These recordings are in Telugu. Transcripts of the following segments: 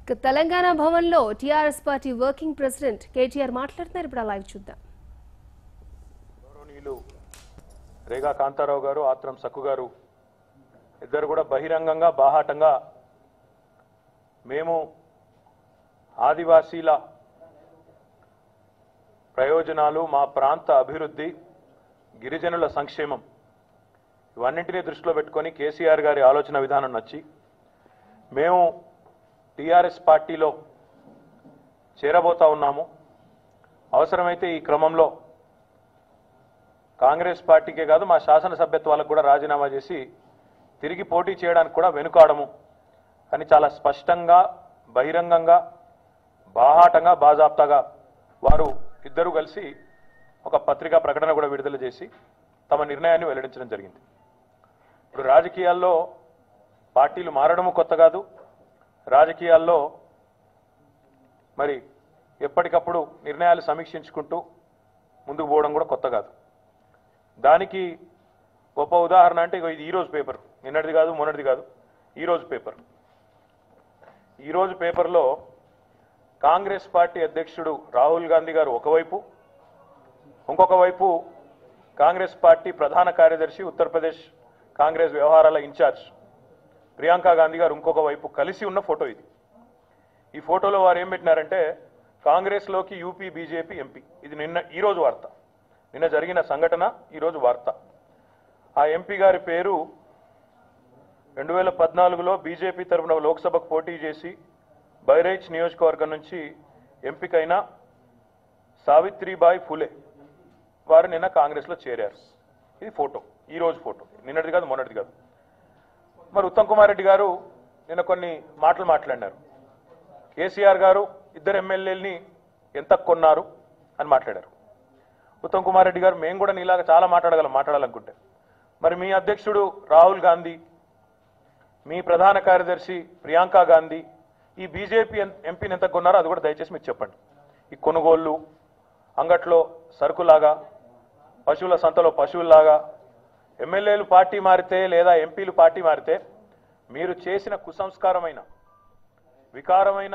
ఇక తెలంగాణ భవన్లో TRS party working president KTR మాట్లాడుతున్నారు ఇప్పుడు ఆ లైవ్ చూద్దాం గౌరవనీయులు రేగా కాంతారావు గారు ఆత్రం సక్కు గారు ఇద్దరు కూడా బహిరంగంగా బాహాటంగా మేము ఆదివాసీల ప్రయోజనాలు మా ప్రాంత అభివృద్ధి గిరిజనుల సంక్షేమం ఇవన్నింటినీ దృష్టిలో పెట్టుకొని కేసీఆర్ గారి ఆలోచన విధానం నచ్చి మేము టీఆర్ఎస్ పార్టీలో చేరబోతా ఉన్నాము అవసరమైతే ఈ క్రమంలో కాంగ్రెస్ పార్టీకే కాదు మా శాసనసభ్యత్వాలకు కూడా రాజీనామా చేసి తిరిగి పోటీ చేయడానికి కూడా వెనుకాడము అని చాలా స్పష్టంగా బహిరంగంగా బాహాటంగా బాజాప్తాగా వారు ఇద్దరూ కలిసి ఒక పత్రికా ప్రకటన కూడా విడుదల చేసి తమ నిర్ణయాన్ని వెల్లడించడం జరిగింది ఇప్పుడు రాజకీయాల్లో పార్టీలు మారడము కొత్త కాదు రాజకీయాల్లో మరి ఎప్పటికప్పుడు నిర్ణయాలు సమీక్షించుకుంటూ ముందుకు పోవడం కూడా కొత్త కాదు దానికి గొప్ప ఉదాహరణ అంటే ఇగో ఇది ఈరోజు పేపర్ నిన్నటిది కాదు మొన్నటిది కాదు ఈరోజు పేపర్ ఈరోజు పేపర్లో కాంగ్రెస్ పార్టీ అధ్యక్షుడు రాహుల్ గాంధీ గారు ఒకవైపు ఇంకొక వైపు కాంగ్రెస్ పార్టీ ప్రధాన కార్యదర్శి ఉత్తరప్రదేశ్ కాంగ్రెస్ వ్యవహారాల ఇన్ఛార్జ్ ప్రియాంక గాంధీ గారు ఇంకొక వైపు కలిసి ఉన్న ఫోటో ఇది ఈ ఫోటోలో వారు ఏం పెట్టినారంటే కాంగ్రెస్లోకి యూపీ బీజేపీ ఎంపీ ఇది నిన్న ఈరోజు వార్త నిన్న జరిగిన సంఘటన ఈరోజు వార్త ఆ ఎంపీ గారి పేరు రెండు వేల పద్నాలుగులో బీజేపీ తరఫున లోక్సభకు పోటీ చేసి బైరైచ్ నియోజకవర్గం నుంచి ఎంపికైన సావిత్రిబాయి ఫులే వారు నిన్న కాంగ్రెస్లో చేరారు ఇది ఫోటో ఈ రోజు ఫోటో నిన్నటిది కాదు మొన్నటిది కాదు మరి ఉత్తమ్ కుమార్ రెడ్డి గారు నిన్న కొన్ని మాటలు మాట్లాడినారు కేసీఆర్ గారు ఇద్దరు ఎమ్మెల్యేలని ఎంత కొన్నారు అని మాట్లాడారు ఉత్తమ్ కుమార్ రెడ్డి గారు మేము కూడా నీలాగా చాలా మాట్లాడగలం మాట్లాడాలనుకుంటే మరి మీ అధ్యక్షుడు రాహుల్ గాంధీ మీ ప్రధాన కార్యదర్శి ప్రియాంక గాంధీ ఈ బీజేపీ ఎంపీని ఎంత కొన్నారో అది కూడా దయచేసి మీరు చెప్పండి ఈ కొనుగోళ్ళు అంగట్లో సరుకులాగా పశువుల సంతలో పశువుల్లాగా ఎమ్మెల్యేలు పార్టీ మారితే లేదా ఎంపీలు పార్టీ మారితే మీరు చేసిన కుసంస్కారమైన వికారమైన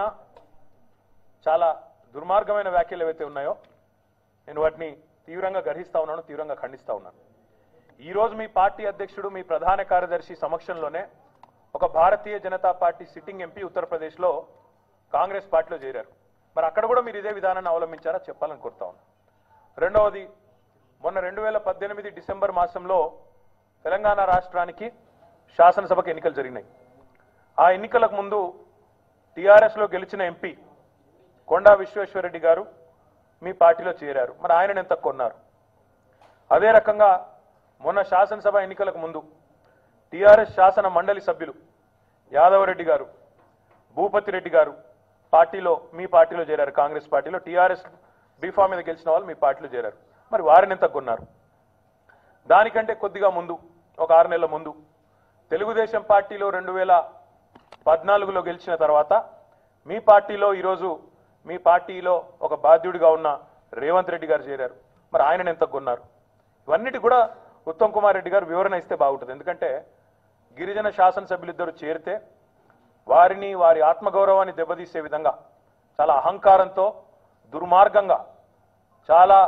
చాలా దుర్మార్గమైన వ్యాఖ్యలు ఏవైతే ఉన్నాయో నేను వాటిని తీవ్రంగా గర్హిస్తా ఉన్నాను తీవ్రంగా ఖండిస్తా ఉన్నాను ఈ రోజు మీ పార్టీ అధ్యక్షుడు మీ ప్రధాన కార్యదర్శి సమక్షంలోనే ఒక Bharatiya Janata party sitting MP ఉత్తరప్రదేశ్లో కాంగ్రెస్ పార్టీలో చేరారు మరి అక్కడ కూడా మీరు ఇదే విధానాన్ని అవలంబించారా చెప్పాలని కోరుతా ఉన్నాను రెండవది మొన్న రెండు వేల పద్దెనిమిది డిసెంబర్ మాసంలో తెలంగాణ రాష్ట్రానికి శాసనసభకు ఎన్నికలు జరిగినాయి ఆ ఎన్నికలకు ముందు టీఆర్ఎస్లో గెలిచిన ఎంపీ కొండా విశ్వేశ్వరరెడ్డి గారు మీ పార్టీలో చేరారు మరి ఆయనను ఎంత కొన్నారు అదే రకంగా మొన్న శాసనసభ ఎన్నికలకు ముందు టీఆర్ఎస్ శాసన మండలి సభ్యులు యాదవరెడ్డి గారు భూపతి రెడ్డి గారు పార్టీలో మీ పార్టీలో చేరారు కాంగ్రెస్ పార్టీలో టీఆర్ఎస్ బీఫా మీద గెలిచిన వాళ్ళు మీ పార్టీలో చేరారు మరి వారిని ఎంత కొన్నారు దానికంటే కొద్దిగా ముందు ఒక ఆరు నెలల ముందు తెలుగుదేశం పార్టీలో రెండు వేల పద్నాలుగులో గెలిచిన తర్వాత మీ పార్టీలో ఈరోజు మీ పార్టీలో ఒక బాధ్యుడిగా ఉన్న రేవంత్ రెడ్డి గారు చేరారు మరి ఆయనను ఎంత కొన్నారు ఇవన్నిటి కూడా ఉత్తమ్ కుమార్ రెడ్డి గారు వివరణ ఇస్తే బాగుంటుంది ఎందుకంటే గిరిజన శాసనసభ్యులిద్దరు చేరితే వారిని వారి ఆత్మగౌరవాన్ని దెబ్బతీసే విధంగా చాలా అహంకారంతో దుర్మార్గంగా చాలా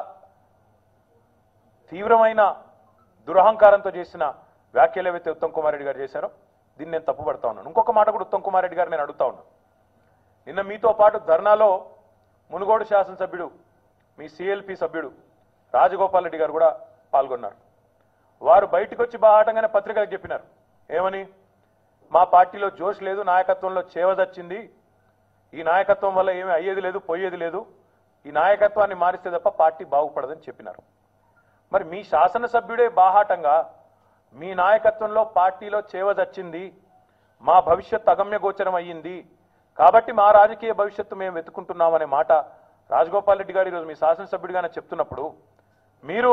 తీవ్రమైన దురహంకారంతో చేసిన వ్యాఖ్యలు ఏవైతే ఉత్తమ్ కుమార్ రెడ్డి గారు చేశారో దీన్ని నేను తప్పుపడతా ఉన్నాను ఇంకొక మాట కూడా ఉత్తమ్ కుమార్ రెడ్డి గారు నేను అడుగుతా ఉన్నాను నిన్న మీతో పాటు ధర్నాలో మునుగోడు శాసనసభ్యుడు మీ సిఎల్పి సభ్యుడు రాజగోపాల్ రెడ్డి గారు కూడా పాల్గొన్నారు వారు బయటకు వచ్చి బాహాటంగానే పత్రికలకు చెప్పినారు ఏమని మా పార్టీలో జోష్ లేదు నాయకత్వంలో చేవదచ్చింది ఈ నాయకత్వం వల్ల ఏమీ అయ్యేది లేదు పోయేది లేదు ఈ నాయకత్వాన్ని మారిస్తే తప్ప పార్టీ బాగుపడదని చెప్పినారు మరి మీ శాసనసభ్యుడే బాహాటంగా మీ నాయకత్వంలో పార్టీలో చేవదచ్చింది మా భవిష్యత్ అగమ్య గోచరం అయ్యింది కాబట్టి మా రాజకీయ భవిష్యత్తు మేము వెతుకుంటున్నామనే మాట రాజగోపాల్ రెడ్డి గారు ఈరోజు మీ శాసనసభ్యుడిగానే చెప్తున్నప్పుడు మీరు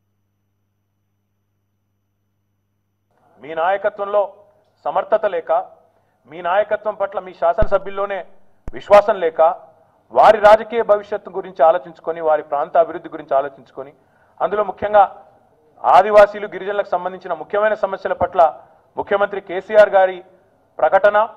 మీ నాయకత్వంలో సమర్థత లేక మీ నాయకత్వం పట్ల మీ శాసనసభ్యుల్లోనే విశ్వాసం లేక వారి రాజకీయ భవిష్యత్తు గురించి ఆలోచించుకొని వారి ప్రాంత అభివృద్ధి గురించి ఆలోచించుకొని అందులో ముఖ్యంగా ఆదివాసీలు గిరిజనులకు సంబంధించిన ముఖ్యమైన సమస్యల పట్ల ముఖ్యమంత్రి కేసీఆర్ గారి ప్రకటన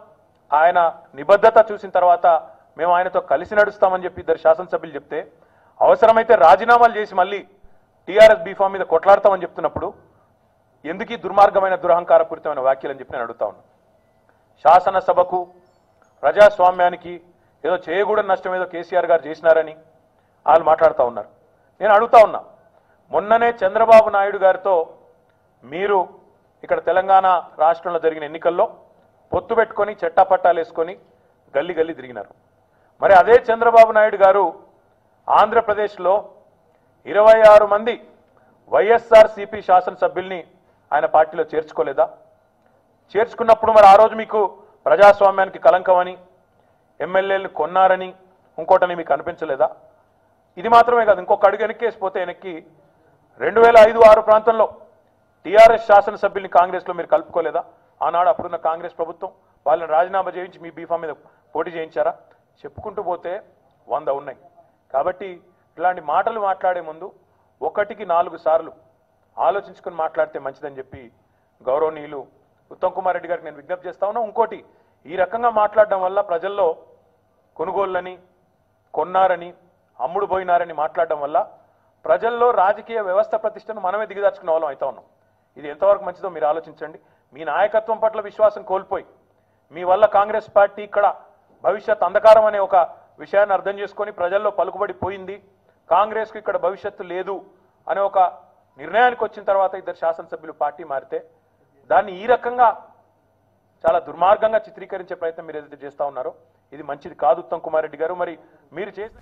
ఆయన నిబద్ధత చూసిన తర్వాత మేము ఆయనతో కలిసి నడుస్తామని చెప్పి ఇద్దరు శాసనసభ్యులు చెప్తే అవసరమైతే రాజీనామాలు చేసి మళ్ళీ టీఆర్ఎస్ బీఫామ్ మీద కొట్లాడతామని చెప్తున్నప్పుడు ఎందుకు ఈ దుర్మార్గమైన దురహంకారపూరితమైన వ్యాఖ్యలు అని చెప్పి నేను అడుగుతా ఉన్నా శాసనసభకు ప్రజాస్వామ్యానికి ఏదో చేయకూడని నష్టం ఏదో కేసీఆర్ గారు చేసినారని వాళ్ళు మాట్లాడుతూ ఉన్నారు నేను అడుగుతా ఉన్నా మొన్ననే చంద్రబాబు నాయుడు గారితో మీరు ఇక్కడ తెలంగాణ రాష్ట్రంలో జరిగిన ఎన్నికల్లో పొత్తు పెట్టుకొని చెట్టాపట్టాలు వేసుకొని గల్లి గల్లి తిరిగినారు మరి అదే చంద్రబాబు నాయుడు గారు ఆంధ్రప్రదేశ్లో ఇరవై ఆరు మంది వైఎస్ఆర్ సిపి శాసనసభ్యుల్ని ఆయన పార్టీలో చేర్చుకోలేదా చేర్చుకున్నప్పుడు మరి ఆ రోజు మీకు ప్రజాస్వామ్యానికి కలంకమని ఎమ్మెల్యేలు కొన్నారని ఇంకోటని మీకు అనిపించలేదా ఇది మాత్రమే కాదు ఇంకొక అడుగు వెనక్కేసిపోతే వెనక్కి రెండు వేల ఐదు ఆరు ప్రాంతంలో టీఆర్ఎస్ శాసనసభ్యుల్ని కాంగ్రెస్లో మీరు కలుపుకోలేదా ఆనాడు అప్పుడున్న కాంగ్రెస్ ప్రభుత్వం వాళ్ళని రాజీనామా చేయించి మీ బీఫామ్ మీద పోటీ చేయించారా చెప్పుకుంటూ పోతే వంద ఉన్నాయి కాబట్టి ఇలాంటి మాటలు మాట్లాడే ముందు ఒకటికి నాలుగు సార్లు ఆలోచించుకొని మాట్లాడితే మంచిదని చెప్పి గౌరవనీయులు ఉత్తమ్ కుమార్ రెడ్డి గారికి నేను విజ్ఞప్తి చేస్తా ఉన్నా ఇంకోటి ఈ రకంగా మాట్లాడడం వల్ల ప్రజల్లో కొనుగోళ్ళని కొన్నారని అమ్ముడు పోయినారని మాట్లాడడం వల్ల ప్రజల్లో రాజకీయ వ్యవస్థ ప్రతిష్టను మనమే దిగదార్చుకునే వాళ్ళం అవుతా ఉన్నాం ఇది ఎంతవరకు మంచిదో మీరు ఆలోచించండి మీ నాయకత్వం పట్ల విశ్వాసం కోల్పోయి మీ వల్ల కాంగ్రెస్ పార్టీ ఇక్కడ భవిష్యత్ అంధకారం అనే ఒక విషయాన్ని అర్థం చేసుకొని ప్రజల్లో పలుకుబడి పోయింది కాంగ్రెస్కు ఇక్కడ భవిష్యత్తు లేదు అనే ఒక నిర్ణయానికి వచ్చిన తర్వాత ఇద్దరు శాసనసభ్యులు పార్టీ మారితే దాన్ని ఈ రకంగా చాలా దుర్మార్గంగా చిత్రీకరించే ప్రయత్నం మీరు ఏదైతే చేస్తా ఉన్నారో ఇది మంచిది కాదు ఉత్తమ్ కుమార్ రెడ్డి గారు మరి మీరు చేసిన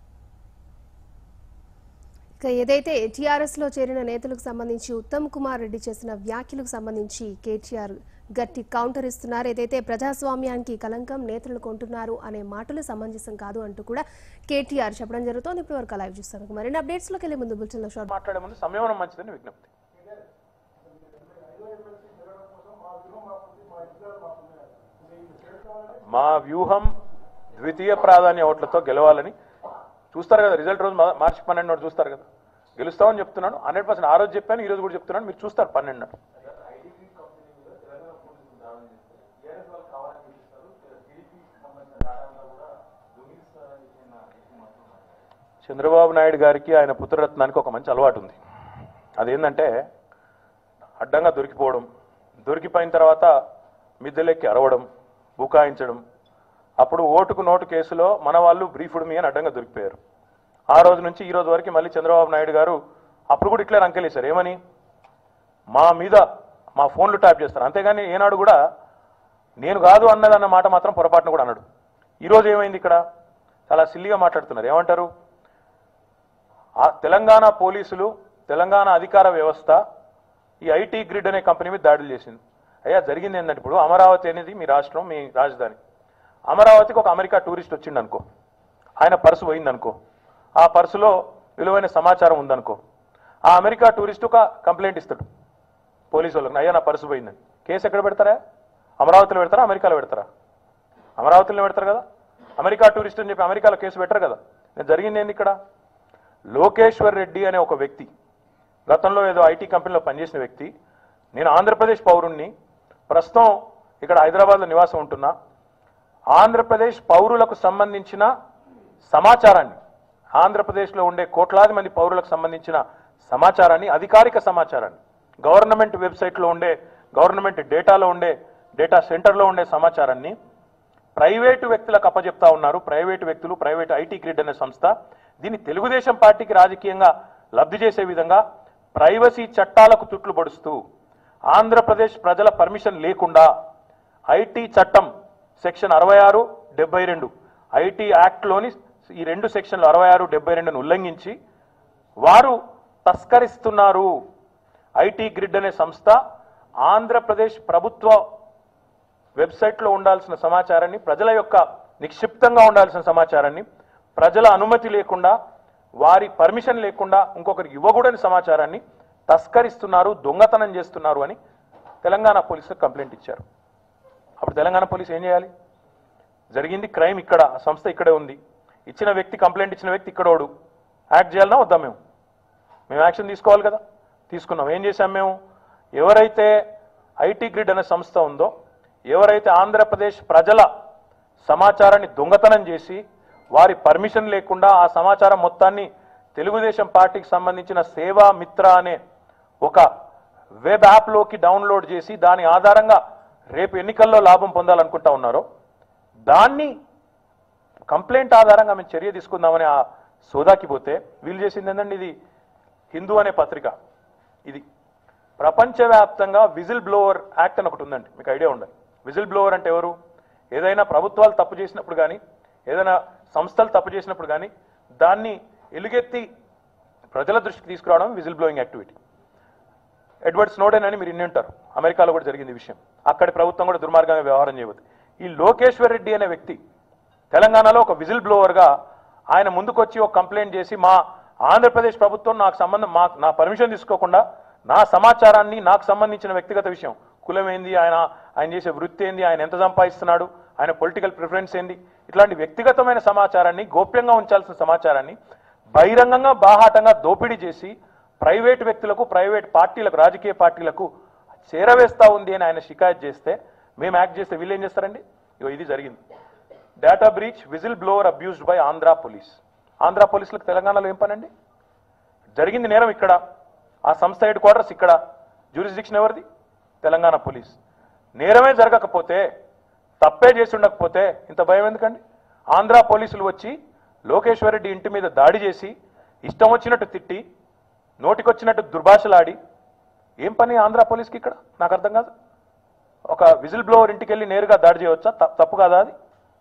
ఇక ఏదైతే టీఆర్ఎస్ లో చేరిన నేతలకు సంబంధించి ఉత్తమ్ కుమార్ రెడ్డి చేసిన వ్యాఖ్యలకు సంబంధించి కేటీఆర్ గట్టి కౌంటర్ ఇస్తున్నారు ఏదైతే ప్రజాస్వామ్యానికి కలంకం నేతలు కొంటున్నారు అనే మాటలు సమంజసం కాదు అంటూ కూడా కేటీఆర్ చెప్పడం జరుగుతోంది ఇప్పుడు వరకు లైవ్ చూస్తాను మరిన్ని అప్డేట్స్ లోకి వెళ్ళే ముందు బులెటిన్ లో షార్ట్ మాట్లాడే ముందు సంయమనం మంచిదని విజ్ఞప్తి మా వ్యూహం ద్వితీయ ప్రాధాన్య ఓట్లతో గెలవాలని చూస్తారు కదా రిజల్ట్ రోజు మా- మార్చి పన్నెండు నాడు చూస్తారు కదా గెలుస్తామని చెప్తున్నాను హండ్రెడ్ పర్సెంట్ ఆ రోజు చెప్పాను ఈ రోజు కూడా చెప్తున్నాను మీరు చూస్తారు పన్నెండు నాడు చంద్రబాబు నాయుడు గారికి ఆయన పుత్రరత్నానికి ఒక మంచి అలవాటు ఉంది అదేంటంటే అడ్డంగా దొరికిపోవడం దొరికిపోయిన తర్వాత మిద్దెలెక్కి అరవడం బుకాయించడం అప్పుడు ఓటుకు నోటు కేసులో మన వాళ్ళు బ్రీఫుడ్ మీ అని అడ్డంగా దొరికిపోయారు ఆ రోజు నుంచి ఈ రోజు వరకు మళ్ళీ చంద్రబాబు నాయుడు గారు అప్పుడు కూడా ఇట్లే రంకెలేశారు ఏమని మా మీద మా ఫోన్లు ట్యాప్ చేస్తారు అంతేగాని ఏనాడు కూడా నేను కాదు అన్నదన్న మాట మాత్రం పొరపాటున కూడా అన్నాడు ఈరోజు ఏమైంది ఇక్కడ చాలా సిల్లిగా మాట్లాడుతున్నారు ఏమంటారు ఆ తెలంగాణ పోలీసులు తెలంగాణ అధికార వ్యవస్థ ఈ ఐటీ గ్రిడ్ అనే కంపెనీ మీద దాడులు చేసింది అయ్యా జరిగింది ఏంటంటే ఇప్పుడు అమరావతి అనేది మీ రాష్ట్రం మీ రాజధాని అమరావతికి ఒక అమెరికా టూరిస్ట్ వచ్చిండు అనుకో ఆయన పర్సు పోయింది అనుకో ఆ పర్సులో విలువైన సమాచారం ఉందనుకో ఆ అమెరికా టూరిస్ట్ ఒక కంప్లైంట్ ఇస్తాడు పోలీసు వాళ్ళకి అయ్యా నా పర్సు పోయిందని కేసు ఎక్కడ పెడతారా అమరావతిలో పెడతారా అమెరికాలో పెడతారా అమరావతిలో పెడతారు కదా అమెరికా టూరిస్ట్ అని చెప్పి అమెరికాలో కేసు పెట్టరు కదా నేను జరిగింది ఏంది ఇక్కడ లోకేశ్వర్ రెడ్డి అనే ఒక వ్యక్తి గతంలో ఏదో ఐటీ కంపెనీలో పనిచేసిన వ్యక్తి నేను ఆంధ్రప్రదేశ్ పౌరుణ్ణి ప్రస్తుతం ఇక్కడ హైదరాబాద్లో నివాసం ఉంటున్నా ఆంధ్రప్రదేశ్ పౌరులకు సంబంధించిన సమాచారాన్ని ఆంధ్రప్రదేశ్లో ఉండే కోట్లాది మంది పౌరులకు సంబంధించిన సమాచారాన్ని అధికారిక సమాచారాన్ని గవర్నమెంట్ వెబ్సైట్లో ఉండే గవర్నమెంట్ డేటాలో ఉండే డేటా సెంటర్లో ఉండే సమాచారాన్ని ప్రైవేటు వ్యక్తులకు అప్పజెప్తా ఉన్నారు ప్రైవేటు వ్యక్తులు ప్రైవేట్ ఐటీ గ్రిడ్ అనే సంస్థ దీన్ని తెలుగుదేశం పార్టీకి రాజకీయంగా లబ్ధి చేసే విధంగా ప్రైవసీ చట్టాలకు తుట్లు పొడుస్తూ ఆంధ్రప్రదేశ్ ప్రజల పర్మిషన్ లేకుండా ఐటీ చట్టం సెక్షన్ అరవై ఆరు డెబ్బై రెండు ఐటీ యాక్ట్లోని ఈ రెండు సెక్షన్లు అరవై ఆరు డెబ్బై రెండును ఉల్లంఘించి వారు తస్కరిస్తున్నారు ఐటీ గ్రిడ్ అనే సంస్థ ఆంధ్రప్రదేశ్ ప్రభుత్వ వెబ్సైట్లో ఉండాల్సిన సమాచారాన్ని ప్రజల యొక్క నిక్షిప్తంగా ఉండాల్సిన సమాచారాన్ని ప్రజల అనుమతి లేకుండా వారి పర్మిషన్ లేకుండా ఇంకొకరికి ఇవ్వకూడని సమాచారాన్ని తస్కరిస్తున్నారు దొంగతనం చేస్తున్నారు అని తెలంగాణ పోలీసులకు కంప్లైంట్ ఇచ్చారు అప్పుడు తెలంగాణ పోలీసు ఏం చేయాలి జరిగింది క్రైమ్ ఇక్కడ ఆ సంస్థ ఇక్కడే ఉంది ఇచ్చిన వ్యక్తి కంప్లైంట్ ఇచ్చిన వ్యక్తి ఇక్కడోడు యాక్ట్ చేయాలన్నా వద్దాం మేము మేము యాక్షన్ తీసుకోవాలి కదా తీసుకున్నాం ఏం చేశాం మేము ఎవరైతే ఐటీ గ్రిడ్ అనే సంస్థ ఉందో ఎవరైతే ఆంధ్రప్రదేశ్ ప్రజల సమాచారాన్ని దొంగతనం చేసి వారి పర్మిషన్ లేకుండా ఆ సమాచారం మొత్తాన్ని తెలుగుదేశం పార్టీకి సంబంధించిన సేవా మిత్ర అనే ఒక వెబ్ యాప్లోకి డౌన్లోడ్ చేసి దాని ఆధారంగా రేపు ఎన్నికల్లో లాభం పొందాలనుకుంటా ఉన్నారో దాన్ని కంప్లైంట్ ఆధారంగా మేము చర్య తీసుకుందామని ఆ సోదాకి పోతే వీళ్ళు చేసింది ఏంటంటే ఇది హిందూ అనే పత్రిక ఇది ప్రపంచవ్యాప్తంగా విజిల్ బ్లోవర్ యాక్ట్ అని ఒకటి ఉందండి మీకు ఐడియా ఉండాలి విజిల్ బ్లోవర్ అంటే ఎవరు ఏదైనా ప్రభుత్వాలు తప్పు చేసినప్పుడు కానీ ఏదైనా సంస్థలు తప్పు చేసినప్పుడు కానీ దాన్ని ఎలుగెత్తి ప్రజల దృష్టికి తీసుకురావడం whistle blowing activity Edward Snowden అని మీరు ఇన్ని ఉంటారు అమెరికాలో కూడా జరిగింది ఈ విషయం అక్కడి ప్రభుత్వం కూడా దుర్మార్గంగా వ్యవహారం చేయబోతుంది ఈ లోకేశ్వర్ రెడ్డి అనే వ్యక్తి తెలంగాణలో ఒక విజిల్ బ్లోవర్గా ఆయన ముందుకొచ్చి ఒక కంప్లైంట్ చేసి మా ఆంధ్రప్రదేశ్ ప్రభుత్వం నాకు సంబంధం మా నా పర్మిషన్ తీసుకోకుండా నా సమాచారాన్ని నాకు సంబంధించిన వ్యక్తిగత విషయం కులం ఏంది ఆయన ఆయన చేసే వృత్తి ఏంది ఆయన ఎంత సంపాదిస్తున్నాడు ఆయన పొలిటికల్ ప్రిఫరెన్స్ ఏంది ఇట్లాంటి వ్యక్తిగతమైన సమాచారాన్ని గోప్యంగా ఉంచాల్సిన సమాచారాన్ని బహిరంగంగా బాహాటంగా దోపిడీ చేసి ప్రైవేట్ వ్యక్తులకు ప్రైవేట్ పార్టీలకు రాజకీయ పార్టీలకు చేరవేస్తా ఉంది అని ఆయన షికాయత్ చేస్తే మేము యాక్ట్ చేస్తే వీళ్ళు ఏం చేస్తారండి ఇగో ఇది జరిగింది data breach whistle blower abused by Andhra police Andhra పోలీసులకు తెలంగాణలో ఏం పనండి జరిగింది నేరం ఇక్కడ ఆ సంస్థ హెడ్ క్వార్టర్స్ ఇక్కడ జ్యూరిస్డిక్షన్ ఎవరిది తెలంగాణ పోలీస్ నేరమే జరగకపోతే తప్పే చేసి ఉండకపోతే ఇంత భయం ఎందుకండి ఆంధ్ర పోలీసులు వచ్చి లోకేశ్వర్ రెడ్డి ఇంటి మీద దాడి చేసి ఇష్టం వచ్చినట్టు తిట్టి నోటికొచ్చినట్టు దుర్భాషలాడి ఏం పని ఆంధ్ర పోలీస్కి ఇక్కడ నాకు అర్థం కాదు ఒక విజిల్ బ్లోవర్ ఇంటికి వెళ్ళి నేరుగా దాడి చేయవచ్చా త- తప్పు కాదా అది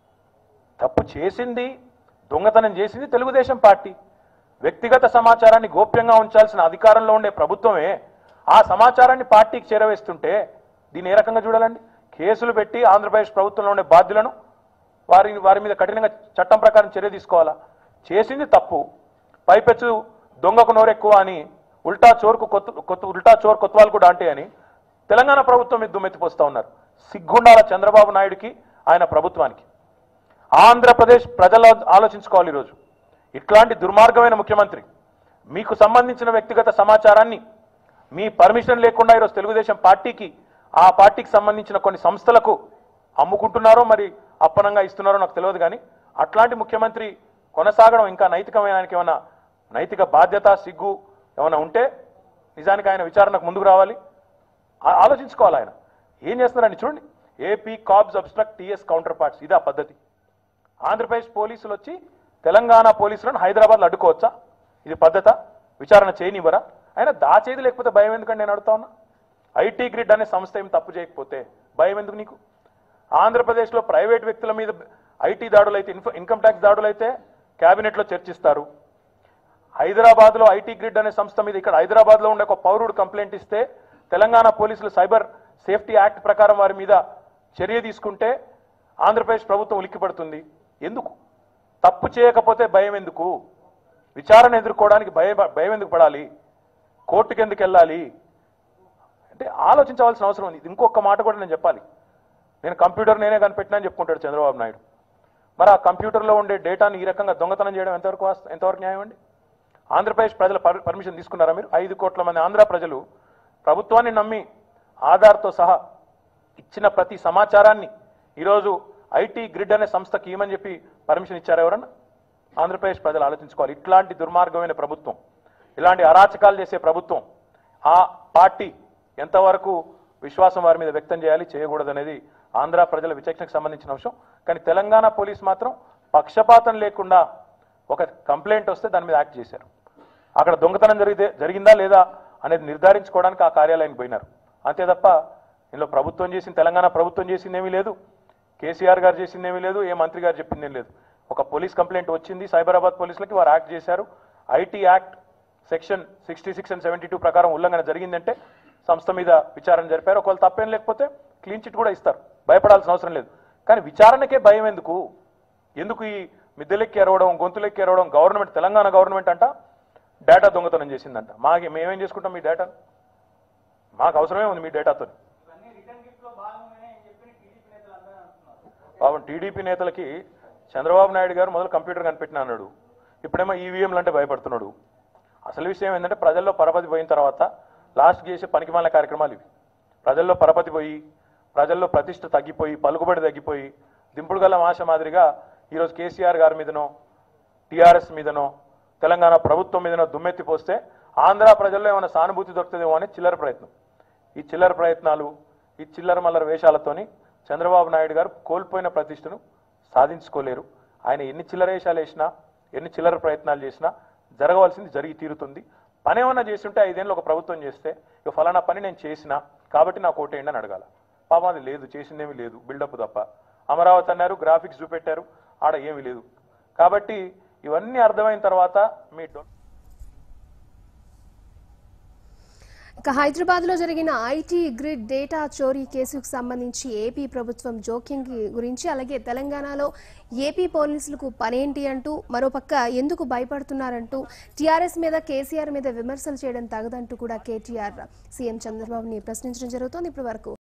తప్పు చేసింది దొంగతనం చేసింది తెలుగుదేశం పార్టీ వ్యక్తిగత సమాచారాన్ని గోప్యంగా ఉంచాల్సిన అధికారంలో ఉండే ప్రభుత్వమే ఆ సమాచారాన్ని పార్టీకి చేరవేస్తుంటే దీన్ని ఏ రకంగా చూడాలండి కేసులు పెట్టి ఆంధ్రప్రదేశ్ ప్రభుత్వంలో ఉండే బాధ్యులను వారి వారి మీద కఠినంగా చట్టం ప్రకారం చర్య తీసుకోవాలా చేసింది తప్పు పైపెచ్చు దొంగకు నోరెక్కువ అని ఉల్టా చోరుకు కొత్త కొత్త ఉల్టా చోర్ కొత్వాలు కూడా అంటే అని తెలంగాణ ప్రభుత్వం మీద దుమ్మెత్తిపోస్తా ఉన్నారు సిగ్గుండాల చంద్రబాబు నాయుడికి ఆయన ప్రభుత్వానికి ఆంధ్రప్రదేశ్ ప్రజలు ఆలోచించుకోవాలి ఈరోజు ఇట్లాంటి దుర్మార్గమైన ముఖ్యమంత్రి మీకు సంబంధించిన వ్యక్తిగత సమాచారాన్ని మీ పర్మిషన్ లేకుండా ఈరోజు తెలుగుదేశం పార్టీకి ఆ పార్టీకి సంబంధించిన కొన్ని సంస్థలకు అమ్ముకుంటున్నారో మరి అప్పనంగా ఇస్తున్నారో నాకు తెలియదు కానీ అట్లాంటి ముఖ్యమంత్రి కొనసాగడం ఇంకా నైతికమైన ఆయనకి ఏమైనా నైతిక బాధ్యత సిగ్గు ఏమైనా ఉంటే నిజానికి ఆయన విచారణకు ముందుకు రావాలి ఆ- ఆలోచించుకోవాలి ఆయన ఏం చేస్తున్నారని చూడండి AP cops obstruct TS counterparts ఇదా పద్ధతి ఆంధ్రప్రదేశ్ పోలీసులు వచ్చి తెలంగాణ పోలీసులను హైదరాబాద్లో అడ్డుకోవచ్చా ఇది పద్ధత విచారణ చేయనివ్వరా అయినా దాచేది లేకపోతే భయం ఎందుకండి నేను అడుగుతా ఉన్నా ఐటీ గ్రిడ్ అనే సంస్థ ఏం తప్పు చేయకపోతే భయం ఎందుకు నీకు ఆంధ్రప్రదేశ్లో ప్రైవేట్ వ్యక్తుల మీద ఐటీ దాడులు అయితే ఇన్ఫ- ఇన్కమ్ ట్యాక్స్ దాడులు అయితే క్యాబినెట్లో చర్చిస్తారు హైదరాబాద్లో ఐటీ గ్రిడ్ అనే సంస్థ మీద ఇక్కడ హైదరాబాద్లో ఉండే ఒక పౌరుడు కంప్లైంట్ ఇస్తే తెలంగాణ పోలీసులు సైబర్ సేఫ్టీ యాక్ట్ ప్రకారం వారి మీద చర్య తీసుకుంటే ఆంధ్రప్రదేశ్ ప్రభుత్వం ఉలిక్కిపడుతుంది ఎందుకు తప్పు చేయకపోతే భయం ఎందుకు విచారణ ఎదుర్కోవడానికి భయం భయం ఎందుకు పడాలి కోర్టుకి ఎందుకు వెళ్ళాలి అంటే ఆలోచించవలసిన అవసరం ఉంది ఇది ఇంకొక మాట కూడా నేను చెప్పాలి నేను కంప్యూటర్ నేనే కనిపెట్టినా అని చెప్పుకుంటాడు చంద్రబాబు నాయుడు మరి ఆ కంప్యూటర్లో ఉండే డేటాని ఈ రకంగా దొంగతనం చేయడం ఎంతవరకు వాస్త- ఎంతవరకు న్యాయం అండి ఆంధ్రప్రదేశ్ ప్రజల పర్- పర్మిషన్ తీసుకున్నారా మీరు ఐదు కోట్ల మంది ఆంధ్ర ప్రజలు ప్రభుత్వాన్ని నమ్మి ఆధార్తో సహా ఇచ్చిన ప్రతి సమాచారాన్ని ఈరోజు ఐటీ గ్రిడ్ అనే సంస్థకి ఇవ్వమని చెప్పి పర్మిషన్ ఇచ్చారు ఎవరన్నా ఆంధ్రప్రదేశ్ ప్రజలు ఆలోచించుకోవాలి ఇట్లాంటి దుర్మార్గమైన ప్రభుత్వం ఇలాంటి అరాచకాలు చేసే ప్రభుత్వం ఆ పార్టీ ఎంతవరకు విశ్వాసం వారి మీద వ్యక్తం చేయాలి చేయకూడదు అనేది ఆంధ్ర ప్రజల విచక్షణకు సంబంధించిన అంశం కానీ తెలంగాణ పోలీస్ మాత్రం పక్షపాతం లేకుండా ఒక కంప్లైంట్ వస్తే దాని మీద యాక్ట్ చేశారు అక్కడ దొంగతనం జరిగితే జరిగిందా లేదా అనేది నిర్ధారించుకోవడానికి ఆ కార్యాలయానికి పోయినారు అంతే తప్ప ఇందులో ప్రభుత్వం చేసింది తెలంగాణ ప్రభుత్వం చేసిందేమీ లేదు కేసీఆర్ గారు చేసిందేమీ లేదు ఏ మంత్రి గారు చెప్పిందేమీ లేదు ఒక పోలీస్ కంప్లైంట్ వచ్చింది సైబరాబాద్ పోలీసులకి వారు యాక్ట్ చేశారు IT act section sixty six and seventy two ప్రకారం ఉల్లంఘన జరిగిందంటే సంస్థ మీద విచారణ జరిపారు ఒకవేళ తప్పేం లేకపోతే క్లీన్ చిట్ కూడా ఇస్తారు భయపడాల్సిన అవసరం లేదు కానీ విచారణకే భయం ఎందుకు ఎందుకు ఈ మిద్దెలెక్కి ఎరవడం గొంతులెక్కి ఎరవడం గవర్నమెంట్ తెలంగాణ గవర్నమెంట్ అంట డేటా దొంగతనం చేసిందంట మాకు మేమేం చేసుకుంటాం మీ డేటా మాకు అవసరమే ఉంది మీ డేటాతో పాపం టీడీపీ నేతలకి చంద్రబాబు నాయుడు గారు మొదలు కంప్యూటర్ కనిపెట్టిన అన్నాడు ఇప్పుడేమో ఈవీఎంలు అంటే భయపడుతున్నాడు అసలు విషయం ఏంటంటే ప్రజల్లో పరపతి పోయిన తర్వాత లాస్ట్ చేసే పనికిమాలిన కార్యక్రమాలు ఇవి ప్రజల్లో పరపతి పోయి ప్రజల్లో ప్రతిష్ట తగ్గిపోయి పలుకుబడి తగ్గిపోయి దింపుడు గల ఆశ మాదిరిగా ఈరోజు కేసీఆర్ గారి మీదనో టీఆర్ఎస్ మీదనో తెలంగాణ ప్రభుత్వం మీదనో దుమ్మెత్తి పోస్తే ఆంధ్ర ప్రజల్లో ఏమైనా సానుభూతి దొరుకుతుందేమో అని చిల్లర ప్రయత్నం ఈ చిల్లర ప్రయత్నాలు ఈ చిల్లర మల్లర వేషాలతోని చంద్రబాబు నాయుడు గారు కోల్పోయిన ప్రతిష్టను సాధించుకోలేరు ఆయన ఎన్ని చిల్లర వేషాలు వేసినా ఎన్ని చిల్లర ప్రయత్నాలు చేసినా జరగవలసింది జరిగి తీరుతుంది పని ఏమన్నా చేస్తుంటే ఐదేళ్ళు ఒక ప్రభుత్వం చేస్తే ఇక ఫలానా పని నేను చేసినా కాబట్టి నాకు ఓటేయండి అని అడగాల పాపం అది లేదు చేసిందేమీ లేదు బిల్డప్ తప్ప అమరావతి అన్నారు గ్రాఫిక్స్ చూపెట్టారు ఆడ ఏమీ లేదు కాబట్టి ఇవన్నీ అర్థమైన తర్వాత మీ డొ- ఇక హైదరాబాద్ లో జరిగిన ఐటీ గ్రిడ్ డేటా చోరీ కేసుకు సంబంధించి ఏపీ ప్రభుత్వం జోక్యం కి- గురించి అలాగే తెలంగాణలో ఏపీ పోలీసులకు పనేంటి అంటూ మరోపక్క ఎందుకు భయపడుతున్నారంటూ టీఆర్ఎస్ మీద కేసీఆర్ మీద విమర్శలు చేయడం తగదంటూ కూడా కేటీఆర్ సీఎం చంద్రబాబుని ప్రశ్నించడం జరుగుతోంది ఇప్పటి వరకు